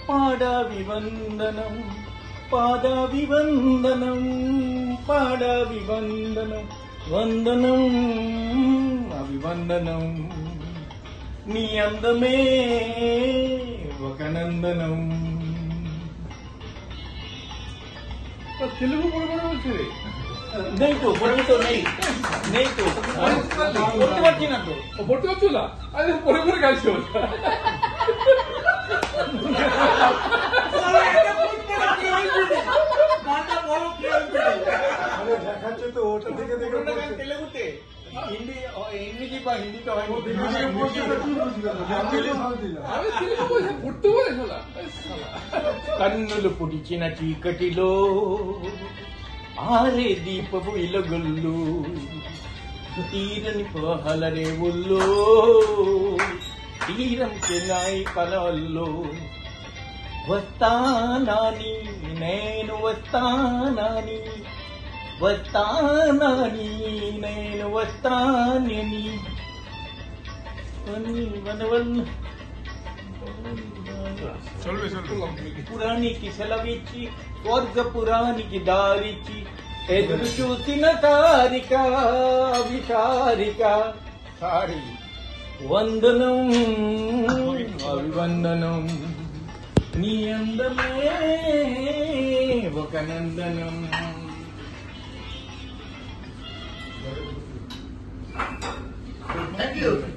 పాదాభివందనం పాదాభివందనం పాదాభివందనం వందనం అభివందనం నీ అందమే ఒక నందనం తెలుగు కూడా కూడా వచ్చింది నెయ్యి పొడుగుతో నెయ్యి నెయ్యితో పొట్టు పట్టినట్టు పొట్టు వచ్చులా అది పొడి పొడి కలిసి తెలుగుతే హిందీ హిందీ की बा- हिंदी का అవి తెలుగు భాష పుట్టు కూడా కన్నులు పుడిచిన చీకటిలో ఆరే దీపపు ఇలగుళ్ళు తీరని పోహల రేవుల్లో తీరం చెన్నాయి కలవల్లో వస్తానాని నేను వస్తానాని వస్తానాని నేను వస్తానని వని వనవన్ పురానికి సెలవిచ్చి స్వర్గ పురానికి దారిచ్చి ఎదురు చూసిన తారిక విచారిక సారీ వందనం అభివందనం నీ అందమే ఒక నందనం Thank you.